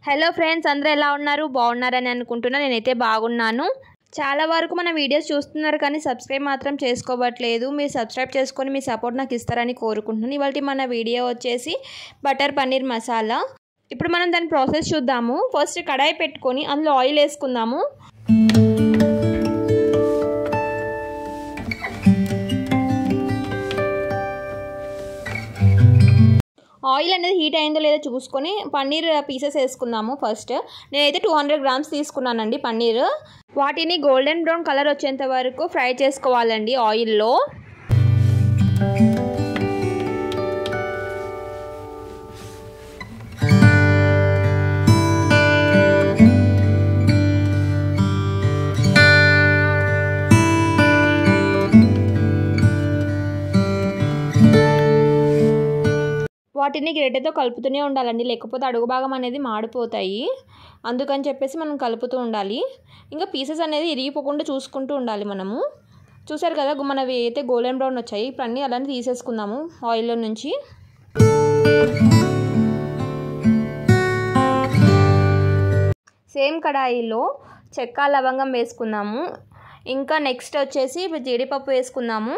hello friends అందరూ ఎలా ఉన్నారు బాగున్నారని అనుకుంటున్నా నేనైతే బాగున్నాను చాలా వరకు మన వీడియోస్ చూస్తున్నారు కానీ సబ్స్క్రైబ్ మాత్రం చేసుకోవట్లేదు మీరు సబ్స్క్రైబ్ చేసుకొని మీ సపోర్ట్ నాకు ఇస్తారని కోరుకుంటున్నాను ఇవాళ మన వీడియో వచ్చేసి బటర్ పన్నీర్ మసాలా ఇప్పుడు మనం దాని ప్రాసెస్ చూద్దాము ఫస్ట్ కడాయి పెట్టుకొని అందులో ఆయిల్ వేసుకుందాము ఆయిల్ అనేది హీట్ అయిందో లేదో చూసుకొని పన్నీర్ పీసెస్ వేసుకుందాము ఫస్ట్ నేనైతే టూ హండ్రెడ్ గ్రామ్స్ తీసుకున్నానండి పన్నీర్ వాటిని గోల్డెన్ బ్రౌన్ కలర్ వచ్చేంత వరకు ఫ్రై చేసుకోవాలండి ఆయిల్లో వాటిని గరిటెతో కలుపుతూనే ఉండాలండి లేకపోతే అడుగు భాగం అనేది మాడిపోతాయి అందుకని చెప్పేసి మనం కలుపుతూ ఉండాలి ఇంకా పీసెస్ అనేది ఇరిగిపోకుండా చూసుకుంటూ ఉండాలి మనము చూసారు కదా మనవి అయితే గోల్డెన్ బ్రౌన్ వచ్చాయి ఇప్పుడు అన్నీ అలానే తీసేసుకుందాము ఆయిల్లో నుంచి సేమ్ కడాయిలో చెక్క లవంగం వేసుకుందాము ఇంకా నెక్స్ట్ వచ్చేసి జీడిపప్పు వేసుకుందాము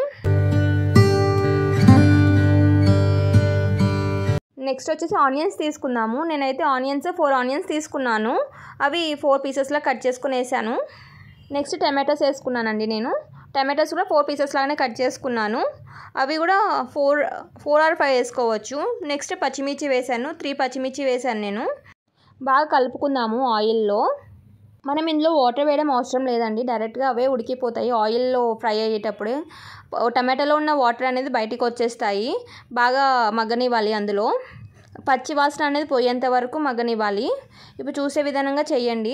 నెక్స్ట్ వచ్చేసి ఆనియన్స్ తీసుకుందాము నేనైతే ఆనియన్స్ ఫోర్ ఆనియన్స్ తీసుకున్నాను అవి ఫోర్ పీసెస్లో కట్ చేసుకుని వేసాను నెక్స్ట్ టమాటోస్ వేసుకున్నానండి నేను టమాటోస్ కూడా ఫోర్ పీసెస్ లాగానే కట్ చేసుకున్నాను అవి కూడా ఫోర్ ఫోర్ ఆర్ ఫైవ్ వేసుకోవచ్చు నెక్స్ట్ పచ్చిమిర్చి వేసాను త్రీ పచ్చిమిర్చి వేసాను నేను బాగా కలుపుకుందాము ఆయిల్లో మనం ఇందులో వాటర్ వేయడం అవసరం లేదండి డైరెక్ట్గా అవే ఉడికిపోతాయి ఆయిల్లో ఫ్రై అయ్యేటప్పుడు టమాటాలో ఉన్న వాటర్ అనేది బయటికి వచ్చేస్తాయి బాగా మగ్గనివ్వాలి అందులో పచ్చి వాసన అనేది పోయేంత వరకు మగ్గనివ్వాలి ఇప్పుడు చూసే విధానంగా చెయ్యండి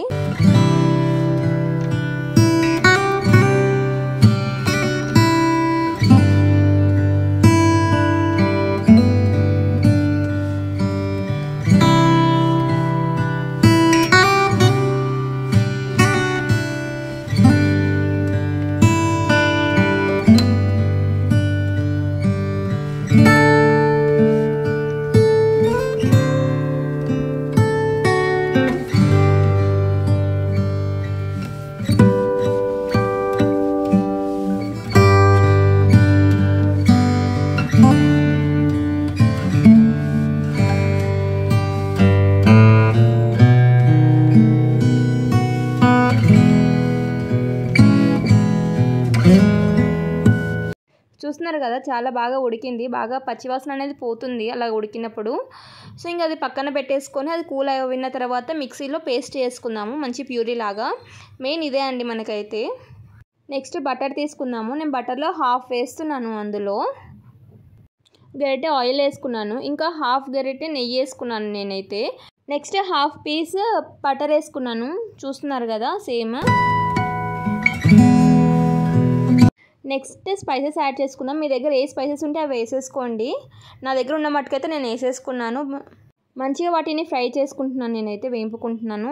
చూస్తున్నారు కదా చాలా బాగా ఉడికింది బాగా పచ్చివాసన అనేది పోతుంది అలా ఉడికినప్పుడు సో ఇంకా అది పక్కన పెట్టేసుకొని అది కూల్ అయిన తర్వాత మిక్సీలో పేస్ట్ చేసుకుందాము మంచి ప్యూరీ లాగా మెయిన్ ఇదే అండి మనకైతే నెక్స్ట్ బటర్ తీసుకుందాము నేను బటర్లో హాఫ్ వేస్తున్నాను అందులో గరిటె ఆయిల్ వేసుకున్నాను ఇంకా హాఫ్ గరిటె నెయ్యి వేసుకున్నాను నేనైతే నెక్స్ట్ హాఫ్ పీస్ బటర్ వేసుకున్నాను చూస్తున్నారు కదా సేమ్ నెక్స్ట్ స్పైసెస్ యాడ్ చేసుకుందాం మీ దగ్గర ఏ స్పైసెస్ ఉంటే అవి వేసేసుకోండి నా దగ్గర ఉన్న మట్టుకైతే నేను వేసేసుకున్నాను మంచిగా వాటిని ఫ్రై చేసుకుంటున్నాను నేనైతే వేపుకుంటున్నాను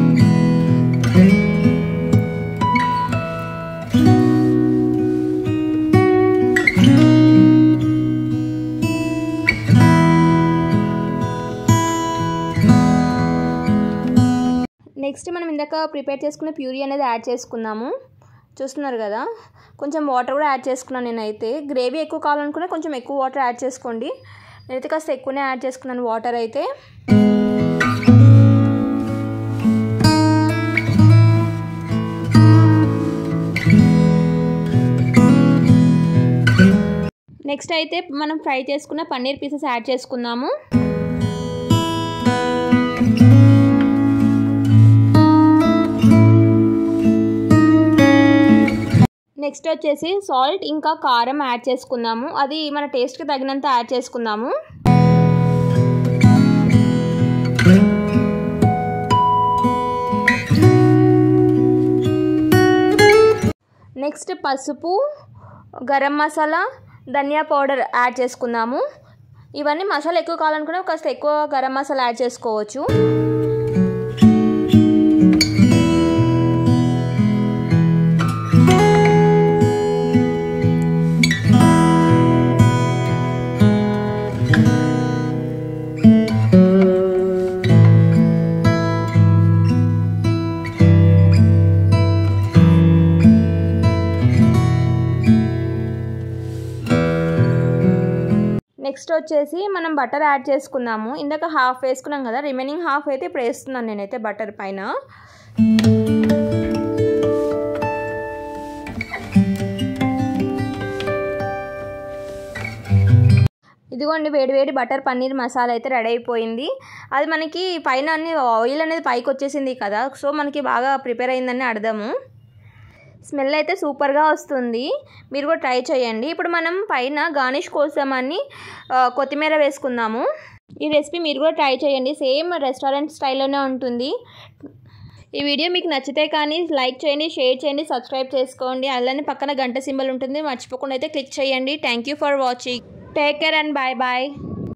నెక్స్ట్ మనం ఇందాక ప్రిపేర్ చేసుకున్న ప్యూరీ అనేది యాడ్ చేసుకుందాము చూస్తున్నారు కదా కొంచెం వాటర్ కూడా యాడ్ చేసుకున్నాను నేనైతే గ్రేవీ ఎక్కువ కావాలనుకున్నా కొంచెం ఎక్కువ వాటర్ యాడ్ చేసుకోండి నేనైతే కాస్త ఎక్కువనే యాడ్ చేసుకున్నాను వాటర్ అయితే నెక్స్ట్ అయితే మనం ఫ్రై చేసుకున్న పన్నీర్ పీసెస్ యాడ్ చేసుకుందాము నెక్స్ట్ వచ్చేసి సాల్ట్ ఇంకా కారం యాడ్ చేసుకుందాము అది మన టేస్ట్కి తగినంత యాడ్ చేసుకుందాము నెక్స్ట్ పసుపు గరం మసాలా ధనియా పౌడర్ యాడ్ చేసుకుందాము ఇవన్నీ మసాలా ఎక్కువ కావాలనుకున్నా కాస్త ఎక్కువ గరం మసాలా యాడ్ చేసుకోవచ్చు నెక్స్ట్ వచ్చేసి మనం బటర్ యాడ్ చేసుకుందాము ఇందాక హాఫ్ వేసుకున్నాం కదా రిమైనింగ్ హాఫ్ అయితే ఇప్పుడు వేస్తున్నాను నేనైతే బటర్ పైన ఇదిగోండి వేడి వేడి బటర్ పన్నీర్ మసాలా అయితే రెడీ అయిపోయింది అది మనకి పైన అన్ని ఆయిల్ అనేది పైకి వచ్చేసింది కదా సో మనకి బాగా ప్రిపేర్ అయిందని అర్థము స్మెల్ అయితే సూపర్గా వస్తుంది మీరు కూడా ట్రై చేయండి ఇప్పుడు మనం పైన గార్నిష్ కోసమని ఆ, కొత్తిమీర వేసుకుందాము ఈ రెసిపీ మీరు కూడా ట్రై చేయండి సేమ్ రెస్టారెంట్ స్టైల్లోనే ఉంటుంది ఈ వీడియో మీకు నచ్చితే కానీ లైక్ చేయండి షేర్ చేయండి సబ్స్క్రైబ్ చేసుకోండి అలానే పక్కన గంట సింబల్ ఉంటుంది మర్చిపోకుండా అయితే క్లిక్ చేయండి thank you for watching take care and bye bye